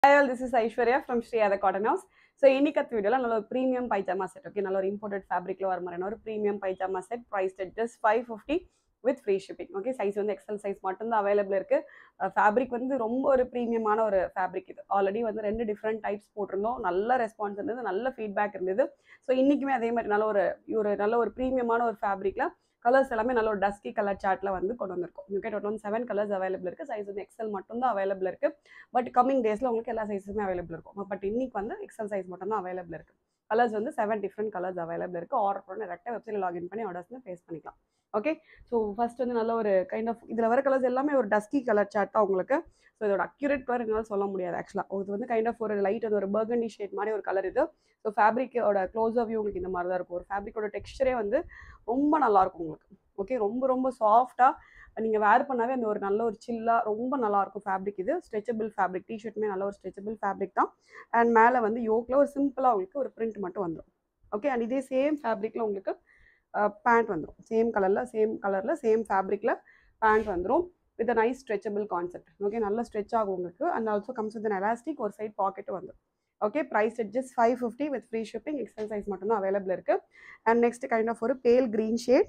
Hi all, this is Aishwarya from Sri Athar cotton house so இன்னைக்கு வீடியோவில் நல்ல ஒரு ப்ரீமியம் பைஜாமா செட் ஓகே நல்ல ஒரு இம்போர்ட்டட் ஃபேப்ரிக்ல வர மாதிரியான ஒரு premium pyjama set price set just five fifty with free shipping okay size வந்து எக்ஸல் சைஸ் மட்டும்தான் அவைலபிள் இருக்கு ஃபேப்ரிக் வந்து ரொம்ப ஒரு ப்ரீமியமான ஒரு ஃபேப்ரிக் இது ஆல்ரெடி வந்து ரெண்டு டிஃப்ரெண்ட் டைப்ஸ் போட்டிருந்தோம் நல்ல ரெஸ்பான்ஸ் இருந்தது நல்ல ஃபீட்பேக் இருந்தது ஸோ இன்னைக்குமே அதே மாதிரி நல்ல ஒரு ஒரு நல்ல ஒரு ப்ரீமியமான ஒரு ஃபேப்ரிக்ல கலர்ஸ் எல்லாமே நல்ல ஒரு டஸ்கி கலர் சார்ட்ல வந்து கொண்டு வந்திருக்கும் ஓகே டோட்டல் வந்து செவன் கலர்ஸ் அவைலபிள் இருக்கு சைஸ் வந்து எக்ஸல் மட்டும் தான் அவைலபிள் இருக்கு பட் கம்மிங் டேஸ்ல உங்களுக்கு எல்லா சைஸுமே அவைலபிள் இருக்கும் பட் இன்னைக்கு வந்து எக்ஸல் சைஸ் மட்டும் தான் அவைலபிள் இருக்கு கலர்ஸ் வந்து செவன் டிஃப்ரெண்ட் கலர்ஸ் அவைலபிள் இருக்கு ஆர்டர் பண்ணி டேரெக்டாக வெப்சைட் லாகின் பண்ணி ஆர்டர்ஸ் வந்து ஃபேஸ் பண்ணிக்கலாம் ஓகே ஸோ ஃபர்ஸ்ட் வந்து நல்ல ஒரு கைண்ட் ஆஃப் இதில் வர கலர்ஸ் எல்லாமே ஒரு டஸ்கி கலர் சார்ட் தான் உங்களுக்கு ஸோ இதோட அக்யூரேட் கலர் என்னால் சொல்ல முடியாது ஆக்சுவலாக இது வந்து கைண்ட் ஆஃப் ஒரு லைட் அது ஒரு பர்கண்டி ஷேட் மாதிரி ஒரு கலர் இது ஸோ ஃபேப்ரிக்கோட க்ளோஸ் வியூ உங்களுக்கு இந்த மாதிரி தான் இருக்கும் ஒரு ஃபேப்ரிக்கோட டெக்ஸ்டரே வந்து ரொம்ப நல்லா இருக்கும் உங்களுக்கு ஓகே ரொம்ப ரொம்ப சாஃப்டாக நீங்கள் வேர் பண்ணாவே அந்த ஒரு நல்ல ஒரு சில்லாக ரொம்ப நல்லா இருக்கும் ஃபேப்ரிக் இது ஸ்ட்ரெச்சபிள் ஃபேப்ரிக் டிஷர்ட்டுமே நல்ல ஒரு ஸ்ட்ரெச்சபிள் ஃபேப்ரிக் தான் அண்ட் மேலே வந்து யோக்கில் ஒரு சிம்பிளாக உங்களுக்கு ஒரு பிரிண்ட் மட்டும் வந்துடும் ஓகே அண்ட் இதே சேம் ஃபேப்ரிக்கில் உங்களுக்கு பேண்ட் வந்துடும் சேம் கலரில் சேம் கலரில் சேம் ஃபேப்ரிக்கில் பேண்ட் வந்துடும் with nice stretchable concept okay நல்ல ஸ்ட்ரெச் ஆகும் உங்களுக்கு and also comes with elastic ஒரு சைட் பாக்கெட்டும் வந்துடும் okay price just five fifty with free shipping XL size மட்டும்தான் அவைலபிள் இருக்குது அண்ட் நெக்ஸ்ட் கைண்ட் ஆஃப் ஒரு pale green shade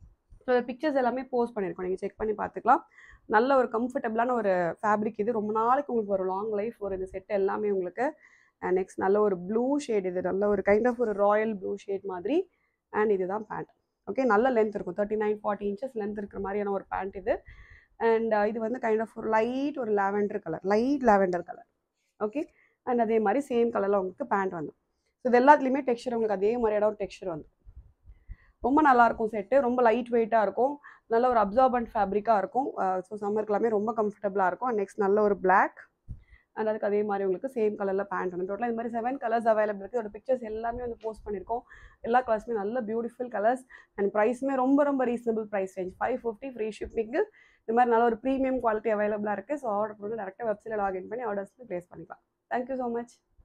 so pictures எல்லாமே போஸ்ட் பண்ணியிருக்கோம் நீங்கள் செக் பண்ணி பார்த்துக்கலாம் நல்ல ஒரு கம்ஃபர்டபுளான ஒரு ஃபேப்ரிக் இது ரொம்ப நாளைக்கு உங்களுக்கு ஒரு லாங் லைஃப் ஒரு இந்த செட் எல்லாமே உங்களுக்கு நெக்ஸ்ட் நல்ல ஒரு ப்ளூ ஷேட் இது நல்ல ஒரு கைண்ட் ஆஃப் ஒரு ராயல் ப்ளூ ஷேட் மாதிரி அண்ட் இதுதான் பேண்ட் ஓகே நல்ல லென்த் இருக்கும் thirty nine forty inches length இருக்கிற மாதிரியான ஒரு பேண்ட் இது அண்ட் இது வந்து கைண்ட் ஆஃப் ஒரு லைட் ஒரு lavender colour light lavender colour okay and அதே மாதிரி சேம் கலரில் உங்களுக்கு பேண்ட் வந்து ஸோ இது எல்லாத்துலேயுமே டெக்ஸ்சர் உங்களுக்கு அதே மாதிரியான ஒரு டெக்ஸ்சர் வந்து ரொம்ப நல்லா இருக்கும் செட்டு ரொம்ப லைட் வெயிட்டாக இருக்கும் நல்ல ஒரு அப்சார்பன்ட் ஃபேப்ரிக்காக இருக்கும் ஸோ சம்மருக்கு எல்லாமே ரொம்ப கம்ஃபர்டபுளாக இருக்கும் நெக்ஸ்ட் நல்ல ஒரு பிளாக் அண்ட் அதுக்கு அதே மாதிரி உங்களுக்கு சேம் கலரில் பேண்ட் வந்து டோட்டலாக இந்த மாதிரி செவன் கலர்ஸ் அவைலபிள் இருக்குது ஒரு பிக்சர்ஸ் எல்லாமே வந்து போஸ்ட் பண்ணியிருக்கோம் எல்லா கலர்ஸுமே நல்ல பியூட்டிஃபுல் கலர்ஸ் அண்ட் ப்ரைஸுமே ரொம்ப ரொம்ப reasonable price range five fifty free shipping இந்த மாதிரி நல்ல ஒரு ப்ரீமியம் குவாலிட்டி அவைலபிளாக இருக்குது ஸோ ஆர்டர் பண்ணி டேரெக்டாக வெப்சைட்டில் லாகின் பண்ணி ஆர்டர்ஸ் ப்ளேஸ் பண்ணிக்கலாம் தேங்க்யூ ஸோ மச்